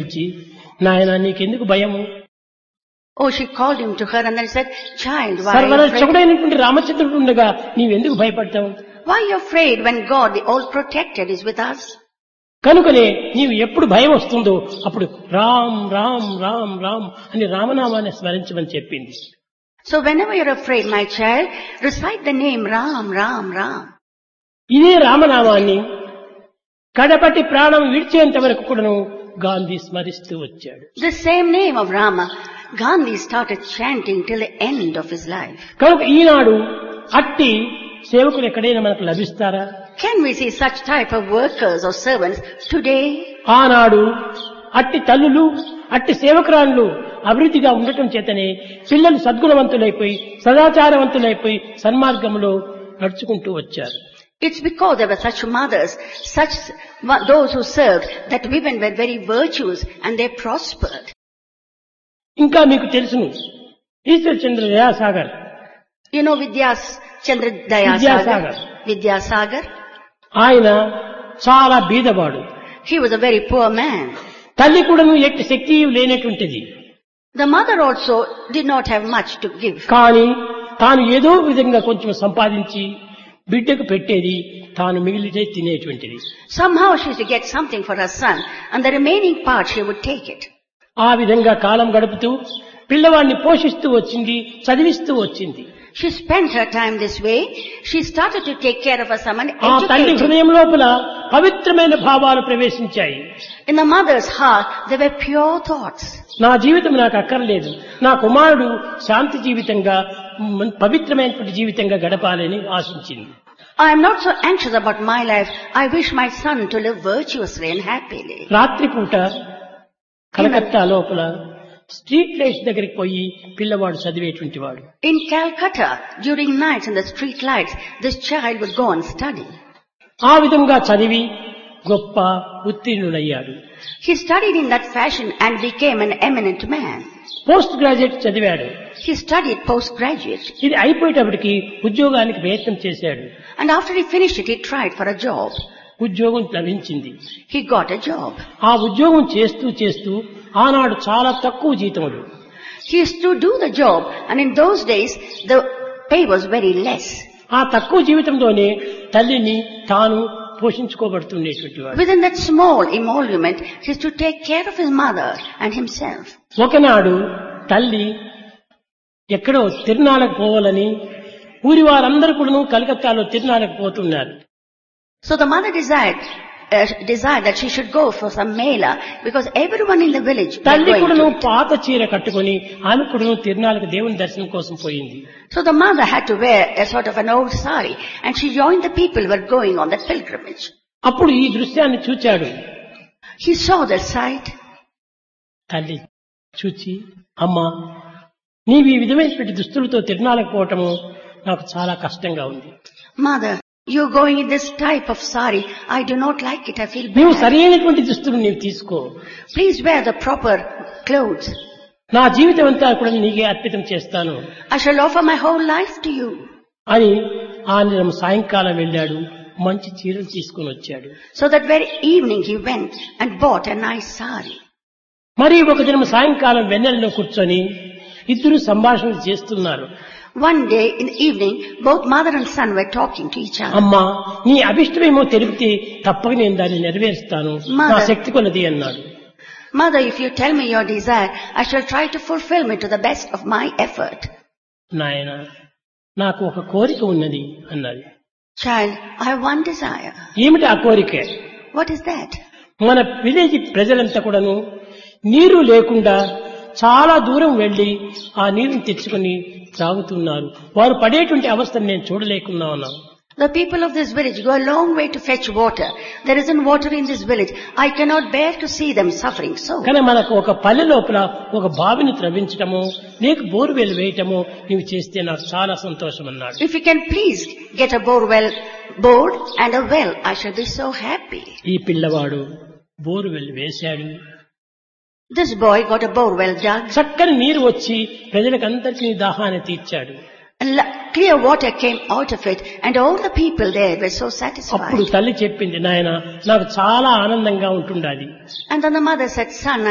ఇచ్చి నాయన నీకెందుకు భయము Oh, she called him to her and then said, Child, why are you afraid? సర్వరక్షకుడైనటువంటి రామచంద్రుడు ఉండగా నీవెందుకు భయపడతావు Why are you afraid when God, the all-protected, is with us? కనుకనే నీవు ఎప్పుడు భయం వస్తుందో అప్పుడు రామ్ రామ్ రామ్ రామ్ అని రామనామాన్ని స్మరించమని చెప్పింది So whenever you're afraid, my child, recite the name Ram, Ram, Ram. ఇదే రామనామాన్ని కడపటి ప్రాణం విడిచేంత వరకు కూడాను గాంధీ స్మరిస్తూ వచ్చాడు The same name of Rama, Gandhi started chanting till the end of his life. కనుక ఈనాడు అట్టి సేవకులు ఎక్కడైనా మనకు లభిస్తారా Can we see such type of workers or servants today? ఆనాడు అట్టి తల్లులు అట్టి సేవకురాళ్ళు అభివృద్ధిగా ఉండటం చేతనే పిల్లలు సద్గుణవంతులైపోయి సదాచారవంతులైపోయి సన్మార్గంలో నడుచుకుంటూ వచ్చారు It's because there were such mothers, such those who served, that women were very virtuous and they prospered. ఇంకా మీకు తెలుసును ఈశ్వర్ చంద్ర Dayasagar You know Vidyas Chandra Dayasagar? Vidyasagar. Vidyasagar? ఆయన చాలా బీదవాడు He was a very poor man. తల్లి కూడాను ఎట్టి శక్తి లేనటువంటిది The mother also did not have much to give. కానీ తాను ఏదో విధంగా కొంచెం సంపాదించి బిడ్డకు పెట్టేది తాను మిగిలితే తినేటువంటిది Somehow she used to get something for her son and the remaining part she would take it. ఆ విధంగా కాలం గడుపుతూ పిల్లవాడిని పోషిస్తూ వచ్చింది చదివిస్తూ వచ్చింది She spent her time this way. She started to take care of her son and ఆ తల్లి educate him. హృదయం లోపల పవిత్రమైన భావాలు ప్రవేశించాయి In the mother's heart, there were pure thoughts. నా జీవితం నాకు అక్కర్లేదు నా కుమారుడు శాంతి జీవితంగా మ్, పవిత్రమైనటువంటి జీవితంగా గడపాలని ఆశించింది I am not so anxious about my life. I wish my son to live virtuously and happily. రాత్రిపూట కలకత్తా లోపల స్ట్రీట్ లైట్స్ దగ్గరికి పోయి పిల్లవాడు చదివేటువంటి వాడు In Calcutta, during nights in the street lights, this child would go and study. ఆ విధంగా చదివి గొప్ప ఉత్తీర్ణుడయ్యాడు He studied in that fashion and became an eminent man. Post graduate చదివాడు He studied postgraduate. ఇది అయిపోయేటప్పటికి ఉద్యోగానికి ప్రయత్నం చేశాడు And after he finished it, he tried for a job. ఉద్యోగం లభించింది He got a job. ఆ ఉద్యోగం చేస్తూ చేస్తూ ఆనాడు చాలా తక్కువ జీతములు He used to do the job and in those days the pay was very less. ఆ తక్కువ జీవితంలోనే తల్లిని తాను పోషించుకోబడుతుండేటువంటి వాడు Within that small emolument, he used to take care of his mother and himself. ఒకనాడు తల్లి ఎక్కడో తిరునాళ్ళకు పోవాలని ఊరి వారందరూ కూడా కలకత్తాలో తిరునాళ్ళకు పోతున్నారు So the mother desired, uh, desired that she should go for some mela because everyone in the village was తల్లి going కూడాను to it. పాత చీర కట్టుకొని ఆమె కూడాను తిరునాళ్ళకు దేవుని దర్శనం కోసం పోయింది So the mother had to wear a sort of an old sari and she joined the people who were going on that pilgrimage. అప్పుడు ఈ దృశ్యాన్ని చూచాడు He saw the sight. తల్లి చూచి అమ్మా నీవు ఈ విధమైనటువంటి దుస్తులతో తిరునాళ్ళకు పోవటము నాకు చాలా కష్టంగా ఉంది Mother, you're going in this type of sari. I do not like it. I feel నీవు bad. సరైనటువంటి దుస్తులు నీవు తీసుకో Please wear the proper clothes. నా జీవితం అంతా కూడా నీకే అర్పితం చేస్తాను I shall offer my whole life to you. అని ఆ దినం సాయంకాలం వెళ్ళాడు మంచి చీరలు తీసుకుని వచ్చాడు So that very evening he went and bought a nice sari. మరి ఒక దినం సాయంకాలం వెన్నెలలో కూర్చొని ఇద్దరు సంభాషణలు చేస్తున్నారు One day in the evening, both mother and son were talking to each other. అమ్మా నీ అభిష్టమేమో తెలిపితే తప్పక నేను దాన్ని నెరవేరుస్తాను నా Mother. శక్తి కొలది అన్నాడు Mother, if you tell me your desire, I shall try to fulfill it to the best of my effort. నాయన నాకు ఒక కోరిక ఉన్నది అన్నది Child, I have one desire. ఏమిటి ఆ కోరిక What is that? మన విలేజ్ ప్రజలంతా కూడాను నీరు లేకుండా చాలా దూరం వెళ్లి ఆ నీరుని తెచ్చుకొని త్రాగుతున్నారు వారు పడేటువంటి అవస్థను నేను చూడలేకున్నా ఉన్నాను The people of this village go a long way to fetch water. There isn't water in this village. I cannot bear to see them suffering so. కానీ మనకు ఒక పల్లె లోపల ఒక బావిని త్రవ్వించటము లేక బోరువెల్ వేయటము నీవు చేస్తే నాకు చాలా సంతోషం అన్నాడు If you can please get a bore well, board and a well, I shall be so happy. ఈ పిల్లవాడు బోరువెల్ వేశాడు This boy got a bore well dug చక్కని నీరు వచ్చి ప్రజలకందరికీ దాహాన్ని తీర్చాడు and la- clear water came out of it and all the people there were so అప్పుడు satisfied. తల్లి చెప్పింది నాయన నాకు చాలా ఆనందంగా ఉంటుండాలి And then the mother said, son,